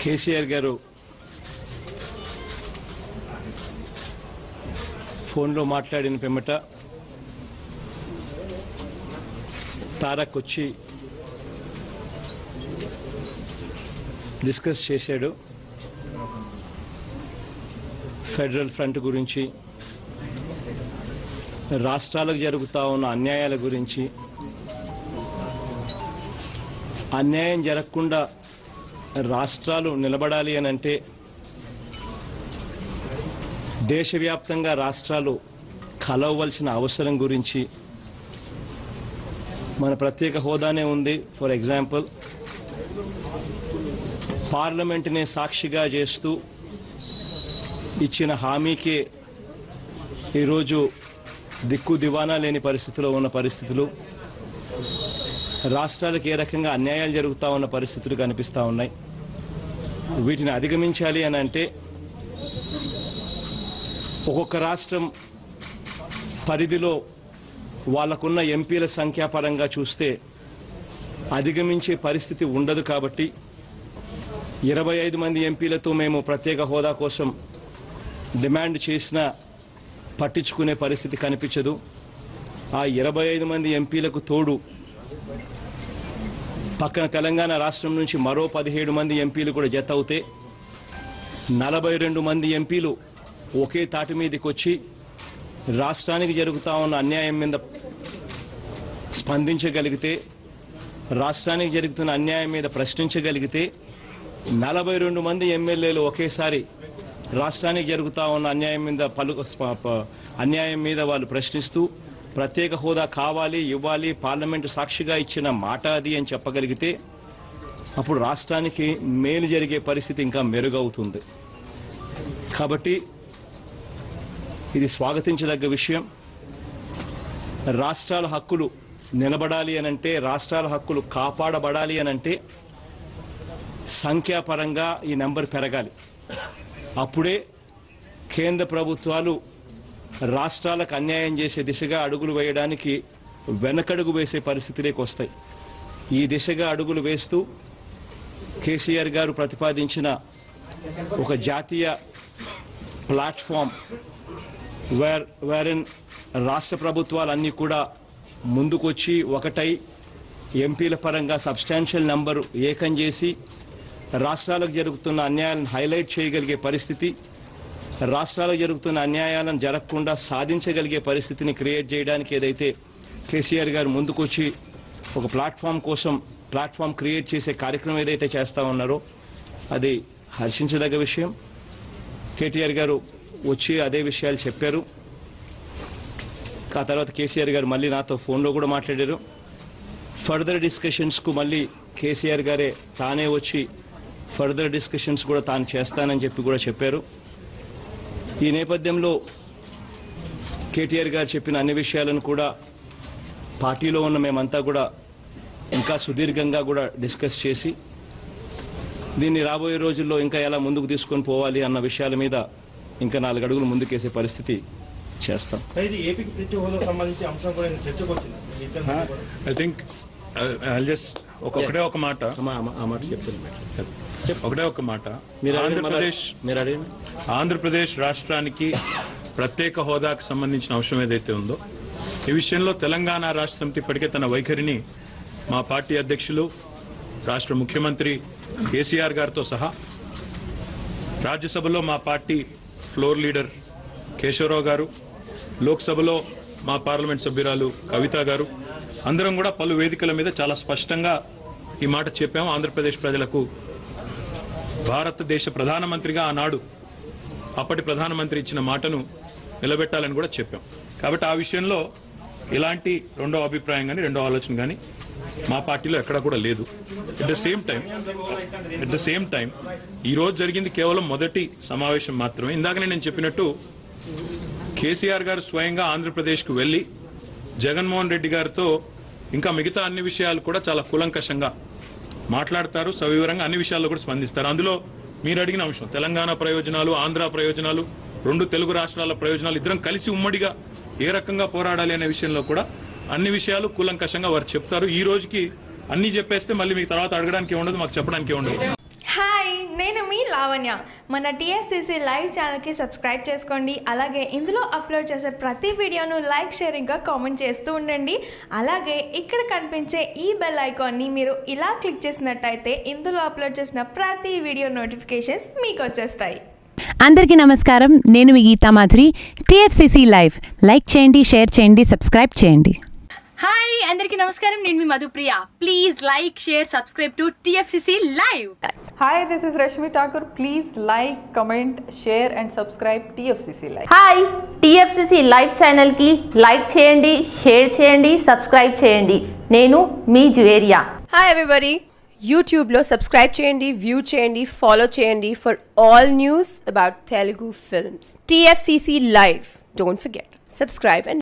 కేసీఆర్ గారు ఫోన్లో మాట్లాడిన పిమ్మట తారక్ వచ్చి డిస్కస్ చేశాడు ఫెడరల్ ఫ్రంట్ గురించి రాష్ట్రాలకు జరుగుతూ ఉన్న అన్యాయాల గురించి అన్యాయం జరగకుండా రాష్ట్రాలు నిలబడాలి అని అంటే దేశవ్యాప్తంగా రాష్ట్రాలు కలవవలసిన అవసరం గురించి మన ప్రత్యేక హోదానే ఉంది ఫర్ ఎగ్జాంపుల్ పార్లమెంటునే సాక్షిగా చేస్తూ ఇచ్చిన హామీకే ఈరోజు దిక్కు దివానా లేని పరిస్థితిలో ఉన్న పరిస్థితులు రాష్ట్రాలకు ఏ రకంగా అన్యాయాలు జరుగుతూ ఉన్న పరిస్థితులు కనిపిస్తూ ఉన్నాయి వీటిని అధిగమించాలి అని అంటే ఒక్కొక్క రాష్ట్రం పరిధిలో వాళ్ళకున్న ఎంపీల సంఖ్యాపరంగా చూస్తే అధిగమించే పరిస్థితి ఉండదు కాబట్టి ఇరవై ఐదు మంది ఎంపీలతో మేము ప్రత్యేక హోదా కోసం డిమాండ్ చేసినా పట్టించుకునే పరిస్థితి కనిపించదు ఆ ఇరవై ఐదు మంది ఎంపీలకు తోడు పక్కన తెలంగాణ రాష్ట్రం నుంచి మరో పదిహేడు మంది ఎంపీలు కూడా జత అవుతే నలభై రెండు మంది ఎంపీలు ఒకే తాటి మీదకి వచ్చి రాష్ట్రానికి జరుగుతా ఉన్న అన్యాయం మీద స్పందించగలిగితే రాష్ట్రానికి జరుగుతున్న అన్యాయం మీద ప్రశ్నించగలిగితే నలభై రెండు మంది ఎమ్మెల్యేలు ఒకేసారి రాష్ట్రానికి జరుగుతా ఉన్న అన్యాయం మీద పలు స్ప- ప- అన్యాయం మీద వాళ్ళు ప్రశ్నిస్తూ ప్రత్యేక హోదా కావాలి ఇవ్వాలి పార్లమెంటు సాక్షిగా ఇచ్చిన మాట అది అని చెప్పగలిగితే అప్పుడు రాష్ట్రానికి మేలు జరిగే పరిస్థితి ఇంకా మెరుగవుతుంది కాబట్టి ఇది స్వాగతించదగ్గ విషయం రాష్ట్రాల హక్కులు నిలబడాలి అనంటే రాష్ట్రాల హక్కులు కాపాడబడాలి అనంటే సంఖ్యాపరంగా ఈ నెంబర్ పెరగాలి అప్పుడే కేంద్ర ప్రభుత్వాలు రాష్ట్రాలకు అన్యాయం చేసే దిశగా అడుగులు వేయడానికి వెనకడుగు వేసే పరిస్థితిలోకి వస్తాయి ఈ దిశగా అడుగులు వేస్తూ కేసీఆర్ గారు ప్రతిపాదించిన ఒక జాతీయ ప్లాట్ఫామ్ వేర్ వేరన్ రాష్ట్ర ప్రభుత్వాలన్నీ కూడా ముందుకొచ్చి ఒకటై ఎంపీల పరంగా సబ్స్టాన్షియల్ నంబరు ఏకం చేసి రాష్ట్రాలకు జరుగుతున్న అన్యాయాలను హైలైట్ చేయగలిగే పరిస్థితి రాష్ట్రాలకు జరుగుతున్న అన్యాయాలను జరగకుండా సాధించగలిగే పరిస్థితిని క్రియేట్ చేయడానికి ఏదైతే కేసీఆర్ గారు ముందుకొచ్చి ఒక ప్లాట్ఫామ్ కోసం ప్లాట్ఫామ్ క్రియేట్ చేసే కార్యక్రమం ఏదైతే చేస్తా ఉన్నారో అది హర్షించదగ్గ విషయం కేటీఆర్ గారు వచ్చి అదే విషయాలు చెప్పారు ఆ తర్వాత కేసీఆర్ గారు మళ్ళీ నాతో ఫోన్లో కూడా మాట్లాడారు ఫర్దర్ డిస్కషన్స్కు మళ్ళీ కేసీఆర్ గారే తానే వచ్చి ఫర్దర్ డిస్కషన్స్ కూడా తాను చేస్తానని చెప్పి కూడా చెప్పారు ఈ నేపథ్యంలో కేటీఆర్ గారు చెప్పిన అన్ని విషయాలను కూడా పార్టీలో ఉన్న మేమంతా కూడా ఇంకా సుదీర్ఘంగా కూడా డిస్కస్ చేసి దీన్ని రాబోయే రోజుల్లో ఇంకా ఎలా ముందుకు తీసుకొని పోవాలి అన్న విషయాల మీద ఇంకా నాలుగు అడుగులు ముందుకేసే పరిస్థితి చేస్తాం సార్ ఇది ఏపీకి ప్రతి హోదా సంబంధించి అంశం కూడా నేను చర్చకు వచ్చింది మీ ఇద్దరి మధ్య కూడా. ఐ థింక్ ఐ జస్ట్ ఒకటే ఒక మాట ఆ మాట చెప్తాను ఒకటే ఒక మాట మీరు అడగండి, ఆంధ్రప్రదేశ్ మీరు అడగండి ఆంధ్రప్రదేశ్ రాష్ట్రానికి ప్రత్యేక హోదాకు సంబంధించిన అంశం ఏదైతే ఉందో ఈ విషయంలో తెలంగాణ రాష్ట్ర సమితి ఇప్పటికే తన వైఖరిని మా పార్టీ అధ్యక్షులు రాష్ట్ర ముఖ్యమంత్రి కేసీఆర్ గారితో సహా రాజ్యసభలో మా పార్టీ ఫ్లోర్ లీడర్ కేశవరావు గారు లోక్సభలో మా పార్లమెంట్ సభ్యురాలు కవిత గారు అందరం కూడా పలు వేదికల మీద చాలా స్పష్టంగా ఈ మాట చెప్పాము ఆంధ్రప్రదేశ్ ప్రజలకు భారతదేశ ప్రధానమంత్రిగా ఆనాడు అప్పటి ప్రధానమంత్రి ఇచ్చిన మాటను నిలబెట్టాలని కూడా చెప్పాం కాబట్టి ఆ విషయంలో ఇలాంటి రెండో అభిప్రాయం కానీ రెండో ఆలోచన కానీ మా పార్టీలో ఎక్కడా కూడా లేదు at the same time at the same time ఈ రోజు జరిగింది కేవలం మొదటి సమావేశం మాత్రమే ఇందాకనే నేను చెప్పినట్టు కేసీఆర్ గారు స్వయంగా ఆంధ్రప్రదేశ్కు వెళ్లి జగన్మోహన్ రెడ్డి గారితో ఇంకా మిగతా అన్ని విషయాలు కూడా చాలా కూలంకషంగా మాట్లాడతారు సవివరంగా అన్ని విషయాల్లో కూడా స్పందిస్తారు అందులో మీరు అడిగిన అంశం తెలంగాణ ప్రయోజనాలు ఆంధ్ర ప్రయోజనాలు రెండు తెలుగు రాష్ట్రాల ప్రయోజనాలు ఇద్దరం కలిసి ఉమ్మడిగా ఏ రకంగా పోరాడాలి అనే విషయంలో కూడా అన్ని విషయాలు కూలంకషంగా వారు చెప్తారు ఈ రోజుకి అన్ని చెప్పేస్తే మళ్ళీ మీకు తర్వాత అడగడానికి ఉండదు మాకు చెప్పడానికి ఉండదు హాయ్ నేను మీ లావణ్య మన టీఎఫ్సిసి లైవ్ ఛానల్కి సబ్స్క్రైబ్ చేసుకోండి అలాగే ఇందులో అప్లోడ్ చేసే ప్రతి వీడియోను లైక్ షేరింగ్గా కామెంట్ చేస్తూ ఉండండి అలాగే ఇక్కడ కనిపించే ఈ బెల్ ఐకాన్ని మీరు ఇలా క్లిక్ చేసినట్టయితే ఇందులో అప్లోడ్ చేసిన ప్రతి వీడియో నోటిఫికేషన్స్ మీకు వచ్చేస్తాయి అందరికీ నమస్కారం నేను మీ Geetha Madhuri TFCC live like చేయండి షేర్ చేయండి సబ్స్క్రైబ్ చేయండి హాయ్ అందరికీ నమస్కారం నేను మీ Madhupriya please like share subscribe to TFCC live Hi, this is Rashmi Thakur. Please like, comment, share, and subscribe TFCC Live. Hi TFCC live ఛానల్కి లైక్ చేయండి షేర్ చేయండి సబ్స్క్రైబ్ చేయండి నేను మీ జువేరియా హాయ్ ఎవ్రీబడి యూట్యూబ్లో సబ్స్క్రైబ్ చేయండి వ్యూ చేయండి ఫాలో చేయండి for all news about Telugu films TFCC live don't forget subscribe and